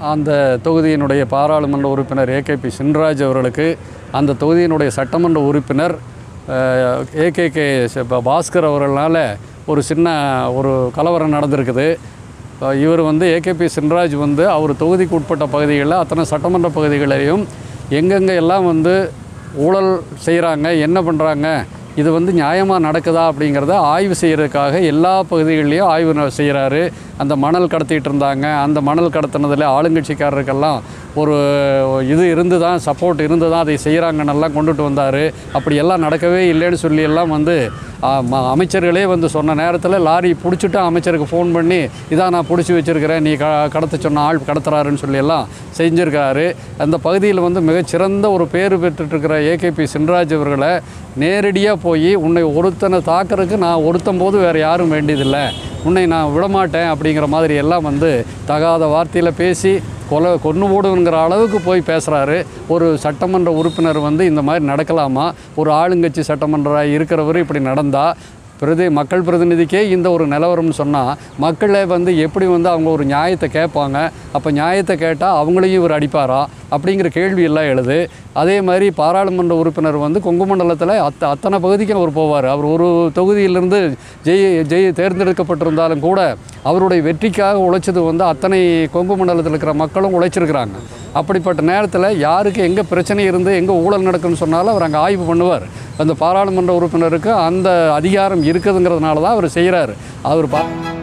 அந்த தொகுதியினுடைய பாராளுமன்ற உறுப்பினர் ஏகேபி சின்ராஜ் அவர்களுக்கு அந்த தொகுதியினுடைய சட்டமன்ற உறுப்பினர் ஏகேகே பாஸ்கர் அவர்களால் ஒரு சின்ன ஒரு கலவரம் நடந்திருக்குது அஹ் இவர் வந்து ஏகேபி சின்ராஜ் வந்து அவர் தொகுதிக்கு உட்பட்ட பகுதிகளில் அத்தனை சட்டமன்ற பகுதிகளையும் எங்கெங்கே எல்லாம் வந்து ஊழல் செய்கிறாங்க என்ன பண்ணுறாங்க இது வந்து நியாயமாக நடக்குதா அப்படிங்கிறத ஆய்வு செய்கிறதுக்காக எல்லா பகுதிகள்லையும் ஆய்வு ந- செய்கிறாரு அந்த மணல் கடத்திட்டு இருந்தாங்க அந்த மணல் கடத்தினதில் ஆளுங்கட்சிக்காரருக்கெல்லாம் ஒரு இது இருந்து தான் சப்போர்ட் இருந்து தான் அதை செய்கிறாங்கன்னெல்லாம் கொண்டுட்டு வந்தார் அப்படி எல்லாம் நடக்கவே இல்லைன்னு சொல்லி எல்லாம் வந்து ஆ, ம- அமைச்சர்களே வந்து சொன்ன நேரத்தில் லாரி பிடிச்சிட்டு அமைச்சருக்கு ஃபோன் பண்ணி இதான் நான் பிடிச்சி வச்சிருக்கிறேன் நீ க கடத்த சொன்ன ஆள் கடத்துறாருன்னு சொல்லி எல்லாம் செஞ்சுருக்காரு அந்த பகுதியில் வந்து மிகச்சிறந்த ஒரு பேர் பெற்றுட்ருக்கிற ஏகேபி சின்ராஜ் அவர்களை நேரடியாக போய் உன்னை ஒருத்தனை தாக்குறதுக்கு நான் ஒருத்தன் போது வேறு யாரும் வேண்டியதில்லை உன்னை நான் விடமாட்டேன் அப்படிங்கிற மாதிரி எல்லாம் வந்து தகாத வார்த்தையில் பேசி கொலை கொன்று போடுங்கிற அளவுக்கு போய் பேசுகிறாரு ஒரு சட்டமன்ற உறுப்பினர் வந்து இந்த மாதிரி நடக்கலாமா ஒரு ஆளுங்கட்சி சட்டமன்ற இருக்கிறவர் இப்படி நடந்தால் பிரதி மக்கள் பிரதிநிதிக்கே இந்த ஒரு நிலவரம்னு சொன்னால் மக்களை வந்து எப்படி வந்து அவங்க ஒரு நியாயத்தை கேட்பாங்க அப்போ நியாயத்தை கேட்டால் அவங்களையும் இவர் அடிப்பாரா அப்படிங்கிற கேள்வி எல்லாம் எழுது அதே மாதிரி பாராளுமன்ற உறுப்பினர் வந்து கொங்கு மண்டலத்தில் அத்த அத்தனை பகுதிக்கும் அவர் போவார் அவர் ஒரு தொகுதியிலிருந்து ஜெய் ஜெய் தேர்ந்தெடுக்கப்பட்டிருந்தாலும் கூட அவருடைய வெற்றிக்காக உழைச்சது வந்து அத்தனை கொங்கு மண்டலத்தில் இருக்கிற மக்களும் உழைச்சிருக்கிறாங்க அப்படிப்பட்ட நேரத்தில் யாருக்கு எங்கே பிரச்சனை இருந்து எங்கே ஊழல் நடக்குன்னு சொன்னாலும் அவர் அங்கே ஆய்வு பண்ணுவார் அந்த பாராளுமன்ற உறுப்பினருக்கு அந்த அதிகாரம் இருக்குதுங்கிறதுனால தான் அவர் செய்கிறாரு அவர் பா